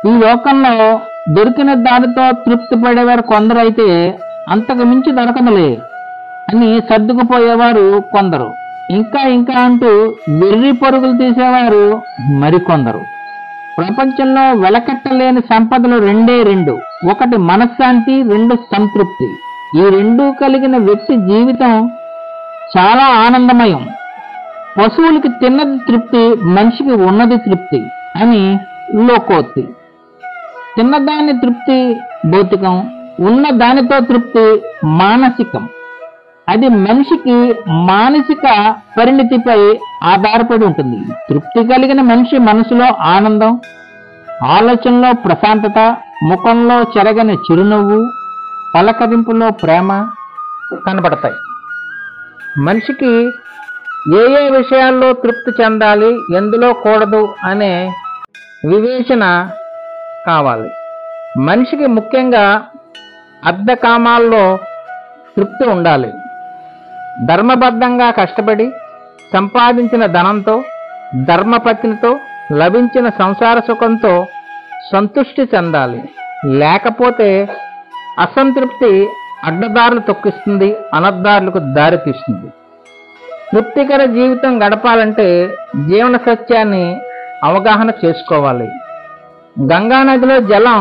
ఈ లోకంలో దొరికిన దానితో తృప్తి పడేవారు కొందరైతే అంతకు మించి దొరకదులే అని సర్దుకుపోయేవారు కొందరు ఇంకా ఇంకా అంటూ వెర్రి పరుగులు తీసేవారు మరికొందరు ప్రపంచంలో వెలకట్టలేని సంపదలు రెండే రెండు ఒకటి మనశ్శాంతి రెండు సంతృప్తి ఈ రెండు కలిగిన వ్యక్తి జీవితం చాలా ఆనందమయం పశువులకి తిన్నది తృప్తి మనిషికి ఉన్నది తృప్తి అని లోకోక్తి తిన్నదాని తృప్తి భౌతికం ఉన్న దానితో తృప్తి మానసికం అది మనిషికి మానసిక పరిణితిపై ఆధారపడి ఉంటుంది తృప్తి కలిగిన మనిషి మనసులో ఆనందం ఆలోచనలో ప్రశాంతత ముఖంలో చెరగని చిరునవ్వు పలకరింపులో ప్రేమ కనబడతాయి మనిషికి ఏ ఏ విషయాల్లో తృప్తి చెందాలి ఎందులో కూడదు అనే వివేచన కావాలి మనిషికి ముఖ్యంగా అర్ధకామాల్లో తృప్తి ఉండాలి ధర్మబద్ధంగా కష్టపడి సంపాదించిన ధనంతో ధర్మపత్నితో లభించిన సంసార సుఖంతో సంతృష్టి చెందాలి లేకపోతే అసంతృప్తి అడ్డదారులు తొక్కిస్తుంది అనర్దారులకు దారి తీస్తుంది తృప్తికర జీవితం గడపాలంటే జీవన సత్యాన్ని అవగాహన చేసుకోవాలి గంగా నదిలో జలం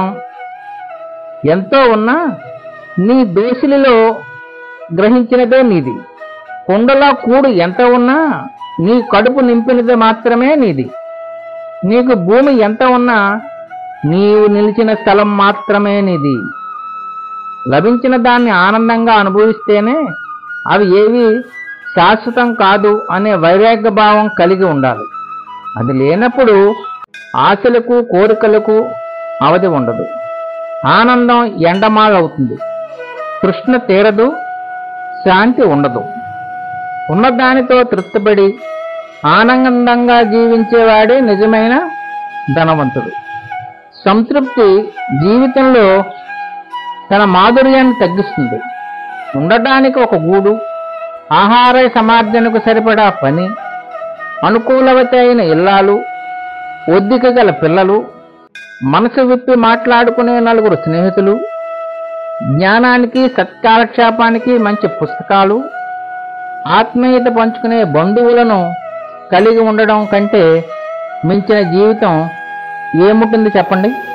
ఎంతో ఉన్నా నీ దోసిలిలో గ్రహించినదే నీది కుండలో కూడు ఎంత ఉన్నా నీ కడుపు నింపినది మాత్రమే నీది నీకు భూమి ఎంత ఉన్నా నీవు నిలిచిన స్థలం మాత్రమే నీది లభించిన దాన్ని ఆనందంగా అనుభవిస్తేనే అవి ఏవి శాశ్వతం కాదు అనే వైరాగ్య భావం కలిగి ఉండాలి అది లేనప్పుడు ఆశలకు కోరికలకు అవధి ఉండదు ఆనందం ఎండమాగవుతుంది కృష్ణ తీరదు శాంతి ఉండదు ఉన్నదానితో తృప్తిపడి ఆనందంగా జీవించేవాడే నిజమైన ధనవంతుడు సంతృప్తి జీవితంలో తన మాధుర్యాన్ని తగ్గిస్తుంది ఉండటానికి ఒక గూడు ఆహార సమార్జనకు సరిపడా పని అనుకూలవతి అయిన ఇల్లాలు ఒద్దిక గల పిల్లలు మనసు విప్పి మాట్లాడుకునే నలుగురు స్నేహితులు జ్ఞానానికి సత్కాలక్షేపానికి మంచి పుస్తకాలు ఆత్మీయత పంచుకునే బంధువులను కలిగి ఉండడం కంటే మించిన జీవితం ఏముంటుంది చెప్పండి